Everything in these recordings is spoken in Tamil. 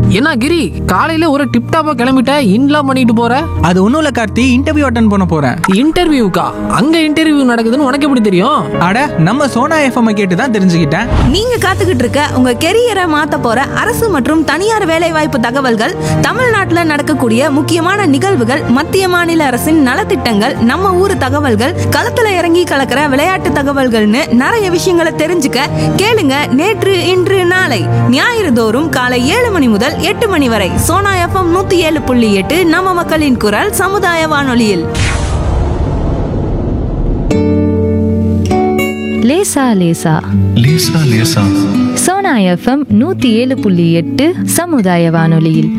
என்ன கிரி காலையில ஒரு டிப் டாப்பா கிளம்பிட்ட இன்லாம் பண்ணிட்டு போற அது ஒன்றும் இல்லை கார்த்தி இன்டர்வியூ அட்டன் பண்ண போகிறேன் இன்டர்வியூக்கா அங்க இன்டர்வியூ நடக்குதுன்னு உனக்கு எப்படி தெரியும் அட நம்ம சோனா எஃப்எம் கேட்டு தான் தெரிஞ்சுக்கிட்டேன் நீங்க காத்துக்கிட்டு இருக்க உங்க கெரியரை மாத்த போற அரசு மற்றும் தனியார் வேலைவாய்ப்பு தகவல்கள் தமிழ்நாட்டுல நடக்கக்கூடிய முக்கியமான நிகழ்வுகள் மத்திய மாநில அரசின் நலத்திட்டங்கள் நம்ம ஊர் தகவல்கள் களத்துல இறங்கி கலக்கிற விளையாட்டு தகவல்கள்னு நிறைய விஷயங்களை தெரிஞ்சுக்க கேளுங்க நேற்று இன்று நாளை ஞாயிறு தோறும் காலை ஏழு மணி முதல் எட்டு மணி வரை சோனா எஃப்எம் நூத்தி ஏழு புள்ளி எட்டு நம்ம மக்களின் குரல் சமுதாய வானொலியில் லேசா லேசா லேசா லேசா சோனா எஃப்எம் நூத்தி ஏழு புள்ளி எட்டு சமுதாய வானொலியில்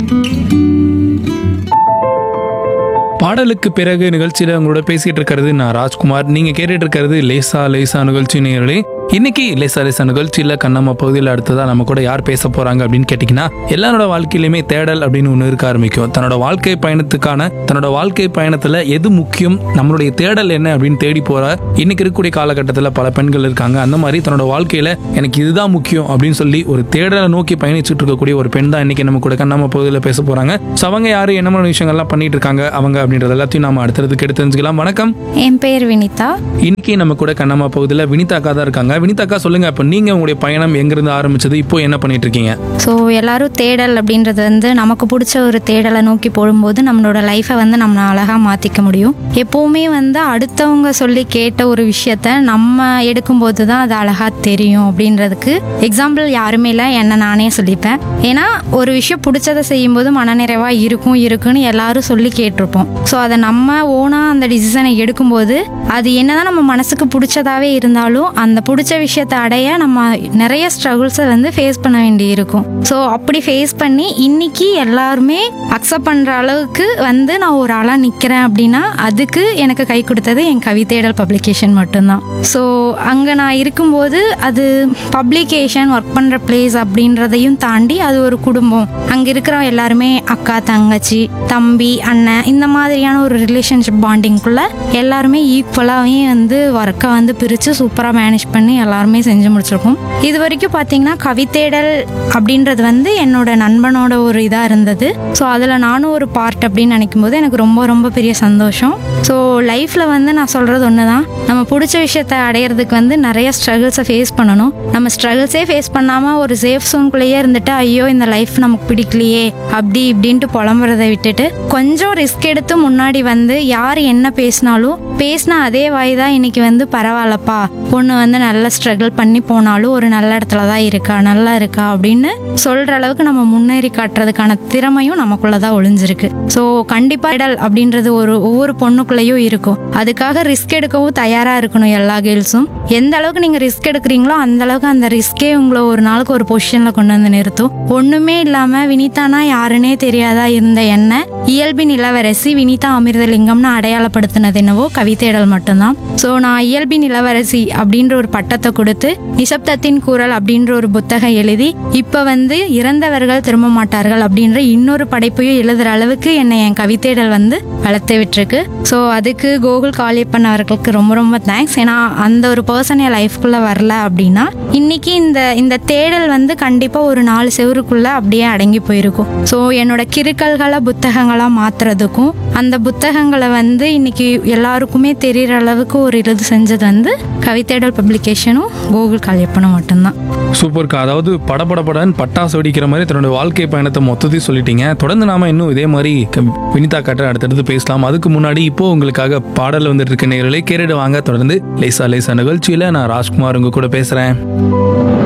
பாடலுக்கு பிறகு நிகழ்ச்சியில உங்களோட பேசிட்டு இருக்கிறது நான் ராஜ்குமார் நீங்க கேட்டுட்டு இருக்கிறது லேசா லேசா நிகழ்ச்சி நேயர்களே இன்னைக்கு லேசா லேசா நிகழ்ச்சியில கண்ணம்மா பகுதியில் அடுத்ததா நம்ம கூட யார் பேச போறாங்க அப்படின்னு கேட்டீங்கன்னா எல்லாரோட வாழ்க்கையிலுமே தேடல் அப்படின்னு ஒன்று இருக்க ஆரம்பிக்கும் தன்னோட வாழ்க்கை பயணத்துக்கான தன்னோட வாழ்க்கை பயணத்துல எது முக்கியம் நம்மளுடைய தேடல் என்ன அப்படின்னு தேடி போற இன்னைக்கு இருக்கக்கூடிய காலகட்டத்தில் பல பெண்கள் இருக்காங்க அந்த மாதிரி தன்னோட வாழ்க்கையில எனக்கு இதுதான் முக்கியம் அப்படின்னு சொல்லி ஒரு தேடலை நோக்கி பயணிச்சுட்டு இருக்கக்கூடிய ஒரு பெண் தான் இன்னைக்கு நம்ம கூட கண்ணம்மா பகுதியில் பேச போறாங்க So, அவங்க யாரு என்ன மாதிரி விஷயங்கள்லாம் பண்ணிட்டு இருக்காங்க அவங்க அப்படின்றது எல்லாத்தையும் நாம அடுத்ததுக்கு எடுத்து தெரிஞ்சுக்கலாம் வணக்கம் என் பேர் வினிதா இன்னைக்கு நம்ம கூட கண்ணம்மா பகுதியில் வினிதா அக்கா தான் இருக்காங்க வினிதா அக்கா சொல்லுங்க இப்போ நீங்க உங்களுடைய பயணம் எங்கிருந்து ஆரம்பிச்சது இப்போ என்ன பண்ணிட்டு இருக்கீங்க ஸோ எல்லாரும் தேடல் அப்படின்றது வந்து நமக்கு பிடிச்ச ஒரு தேடலை நோக்கி போடும்போது நம்மளோட லைஃப்பை வந்து நம்ம அழகாக மாற்றிக்க முடியும் எப்போவுமே வந்து அடுத்தவங்க சொல்லி கேட்ட ஒரு விஷயத்த நம்ம எடுக்கும்போது தான் அது அழகாக தெரியும் அப்படின்றதுக்கு எக்ஸாம்பிள் யாருமே இல்லை என்ன நானே சொல்லிப்பேன் ஏன்னா ஒரு விஷயம் பிடிச்சதை செய்யும்போது மனநிறைவாக இருக்கும் இருக்குன்னு எல்லாரும் சொல்லி கேட்டிருப்போம் ஸோ அதை நம்ம ஓனாக அந்த டிசிஷனை எடுக்கும்போது அது என்னதான் நம்ம மனசுக்கு பிடிச்சதாவே இருந்தாலும் அந்த பிடிச்ச விஷயத்தை அடைய நம்ம நிறைய ஸ்ட்ரகிள்ஸை வந்து ஃபேஸ் பண்ண வேண்டி இருக்கும் ஸோ அப்படி ஃபேஸ் பண்ணி இன்னைக்கு எல்லாருமே அக்செப்ட் பண்ணுற அளவுக்கு வந்து நான் ஒரு ஆளாக நிற்கிறேன் அப்படின்னா அதுக்கு எனக்கு கை கொடுத்தது என் கவிதைடல் பப்ளிகேஷன் மட்டும்தான் ஸோ அங்கே நான் இருக்கும்போது அது பப்ளிகேஷன் ஒர்க் பண்ணுற பிளேஸ் அப்படின்றதையும் தாண்டி அது ஒரு குடும்பம் அங்கே இருக்கிற எல்லாருமே அக்கா தங்கச்சி தம்பி அண்ணன் இந்த மாதிரியான ஒரு ரிலேஷன்ஷிப் பாண்டிங்குள்ள எல்லாருமே ஈக்குவலாகவே வந்து ஒர்க்கை வந்து பிரித்து சூப்பராக மேனேஜ் பண்ணி எல்லாருமே செஞ்சு முடிச்சிருக்கோம் இது வரைக்கும் பார்த்தீங்கன்னா கவிதேடல் அப்படின்றது வந்து என்னோட நண்பனோட ஒரு இதாக இருந்தது ஸோ அதில் நானும் ஒரு பார்ட் அப்படின்னு நினைக்கும் போது எனக்கு ரொம்ப ரொம்ப பெரிய சந்தோஷம் ஸோ லைஃப்பில் வந்து நான் சொல்கிறது ஒன்று தான் நம்ம பிடிச்ச விஷயத்த அடையிறதுக்கு வந்து நிறைய ஸ்ட்ரகிள்ஸை ஃபேஸ் பண்ணணும் நம்ம ஸ்ட்ரகிள்ஸே ஃபேஸ் பண்ணாமல் ஒரு சேஃப் சோனுக்குள்ளேயே இருந்துட்டு ஐயோ இந்த லைஃப் நமக்கு பிடிக்கலையே அப்படி இப்படின்ட்டு புலம்புறதை விட்டுட்டு கொஞ்சம் ரிஸ்க் எடுத்து முன்னாடி வந்து யார் என்ன பேசினாலும் பேசின அதே வாய் தான் இன்னைக்கு வந்து பரவாயில்லப்பா பொண்ணு வந்து நல்லா ஸ்ட்ரகிள் பண்ணி போனாலும் ஒரு நல்ல இடத்துல தான் இருக்கா நல்லா இருக்கா அப்படின்னு சொல்ற அளவுக்கு நம்ம முன்னேறி காட்டுறதுக்கான திறமையும் நமக்குள்ள தான் ஒளிஞ்சிருக்கு ஸோ கண்டிப்பா இடல் அப்படின்றது ஒரு ஒவ்வொரு பொண்ணுக்குள்ளேயும் இருக்கும் அதுக்காக ரிஸ்க் எடுக்கவும் தயாரா இருக்கணும் எல்லா கேர்ள்ஸும் எந்த அளவுக்கு நீங்க ரிஸ்க் எடுக்கிறீங்களோ அந்த அளவுக்கு அந்த ரிஸ்கே உங்களை ஒரு நாளுக்கு ஒரு பொசிஷன்ல கொண்டு வந்து நிறுத்தும் ஒண்ணுமே இல்லாம வினிதானா யாருன்னே தெரியாதா இருந்த என்ன இயல்பின் இளவரசி வினிதா அமிர்தலிங்கம்னு அடையாளப்படுத்தினது என்னவோ கவிதைடல் மட்டும்தான் ஸோ நான் இயல்பின் இளவரசி அப்படின்ற ஒரு பட்டத்தை கொடுத்து நிசப்தத்தின் குரல் அப்படின்ற ஒரு புத்தகம் எழுதி இப்போ வந்து இறந்தவர்கள் திரும்ப மாட்டார்கள் அப்படின்ற இன்னொரு படைப்பையும் எழுதுற அளவுக்கு என்னை என் கவிதைடல் வந்து வளர்த்து விட்டுருக்கு ஸோ அதுக்கு கோகுல் காளியப்பன் அவர்களுக்கு ரொம்ப ரொம்ப தேங்க்ஸ் ஏன்னா அந்த ஒரு பர்சன் என் லைஃப்குள்ளே வரல அப்படின்னா இன்னைக்கு இந்த இந்த தேடல் வந்து கண்டிப்பாக ஒரு நாலு செவருக்குள்ள அப்படியே அடங்கி போயிருக்கும் ஸோ என்னோட கிறுக்கல்களை புத்தகங்களாக மாத்துறதுக்கும் அந்த புத்தகங்களை வந்து இன்னைக்கு எல்லாருக்குமே தெரிகிற அளவுக்கு ஒரு இது செஞ்சது வந்து கவிதைடல் பப்ளிகேஷனும் கோகுல் காளியப்பனும் மட்டும்தான் சூப்பர்க்கா அதாவது படபடபடன்னு பட்டாசு வெடிக்கிற மாதிரி தன்னோட வாழ்க்கை பயணத்தை மொத்தத்தையும் சொல்லிட்டீங்க தொடர்ந்து நாம இன்னும் இதே மாதிரி க- வினிதா கட்ட அடுத்தடுத்து பேசலாம் அதுக்கு முன்னாடி இப்போ உங்களுக்காக பாடல் வந்துட்டு இருக்க நேரலை கேட்டுட்டு வாங்க தொடர்ந்து லேசா லேசா நிகழ்ச்சியில நான் ராஜ்குமார் உங்க கூட பேசுறேன்